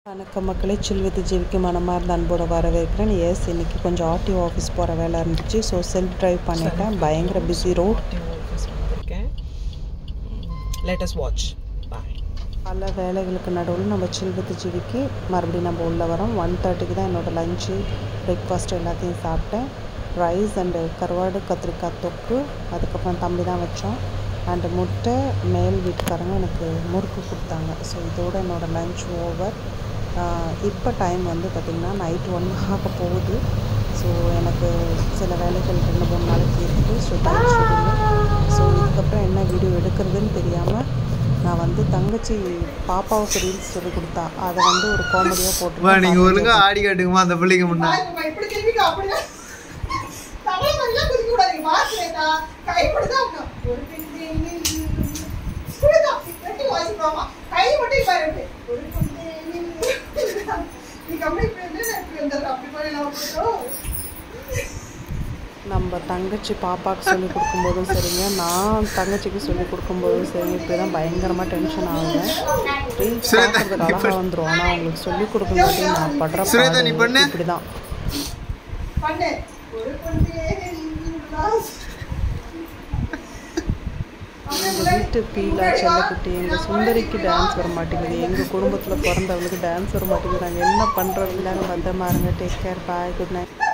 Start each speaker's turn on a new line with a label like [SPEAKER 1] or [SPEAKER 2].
[SPEAKER 1] வணக்கம் மக்களே சில்வித்து ஜீவிக்கு மனமார்ந்த அன்போட வரவேற்கிறேன் எஸ் இன்னைக்கு கொஞ்சம் ஆர்டிஓ ஆஃபீஸ் போகிற வேலை இருந்துச்சு ஸோ செல்ஃப் டிரைவ் பண்ணிட்டேன் பயங்கர பிஸி ரோட்
[SPEAKER 2] ஆஃபீஸ் வந்திருக்கேன் லேட்டஸ்ட் வாட்ச் பாய்
[SPEAKER 1] பல வேலைகளுக்கு நடுவில் நம்ம சில்வித்து ஜீவிக்கு மறுபடியும் நம்ம உள்ளே வரோம் ஒன் தேர்ட்டிக்கு தான் என்னோடய லஞ்சு பிரேக்ஃபாஸ்ட் எல்லாத்தையும் சாப்பிட்டேன் ரைஸ் அண்டு கருவாடு கத்திரிக்காய் தொக்கு அதுக்கப்புறம் தம்பி தான் வச்சோம் அண்டு முட்டை மேல் வீட்டுக்காரங்க எனக்கு முறுக்கு கொடுத்தாங்க ஸோ இதோட என்னோடய லஞ்ச் ஓவர் இப்போ டைம் வந்து பார்த்திங்கன்னா நைட் ஒன் ஆக போகுது ஸோ எனக்கு சில வேலைகள் ரெண்டு மூணு நாளைக்கு இருக்குது ஸோ டைம் ஸோ இதுக்கப்புறம் என்ன வீடியோ எடுக்கிறதுன்னு தெரியாமல் நான் வந்து தங்கச்சி பாப்பாவுக்கு ரீல்ஸ் சொல்லி கொடுத்தா அதை வந்து ஒரு காமெடியாக
[SPEAKER 3] அம்மா, நீங்க
[SPEAKER 1] போட்டு
[SPEAKER 3] ஒழுங்கா ஆடி காட்டுங்கம்மா அந்த பிள்ளைக்கு முன்னாடி
[SPEAKER 4] பாருங்கம்மா, இப்படி திரும்பிக்கோ, அப்படிதான். தமிழ் மாதிரிலாம் குதிக்க கூடாது. வாசலேதா, கைப்படுதான் இருக்கணும். ஒரு பிஞ்சு நின்று. இப்படிதான், இப்படி வாசிப்போமா. கை மட்டும் இப்ப இருக்கு. ஒரு பிஞ்சு நின்று. நீ கம்முனு இப்படி வந்து நான் இப்படி வந்துடுறேன். அப்படி போய் நான் விட்டுட்டோம்.
[SPEAKER 1] நம்ம தங்கச்சி பாப்பாவுக்கு சொல்லி கொடுக்கும்போதும் சரிங்க நான் தங்கச்சிக்கு சொல்லி கொடுக்கும்போதும் சரிங்க இப்படி தான் பயங்கரமாக டென்ஷன் ஆகுங்க ரீல்ஸ்
[SPEAKER 3] சுரேதா,
[SPEAKER 1] பார்க்கறதுக்கு
[SPEAKER 3] நீ
[SPEAKER 1] அழகாக வந்துடும் ஆனால் அவங்களுக்கு சொல்லி கொடுக்கும்போது நான் படுற
[SPEAKER 3] சுரேதா, நீ பண்ணு.
[SPEAKER 1] இப்படி தான்
[SPEAKER 4] பண்ணு. ஒரு பிஞ்சு நின்று.
[SPEAKER 1] எங்கள் வீட்டு பீலா செல்லக்குட்டி எங்கள் சுந்தரிக்கு டான்ஸ் வர மாட்டேங்குது எங்கள் குடும்பத்தில் பிறந்தவங்களுக்கு டான்ஸ் வர மாட்டேங்குது நாங்கள் என்ன பண்ணுறோம் இல்லைன்னு பத்திரமா இருங்க take care bye good night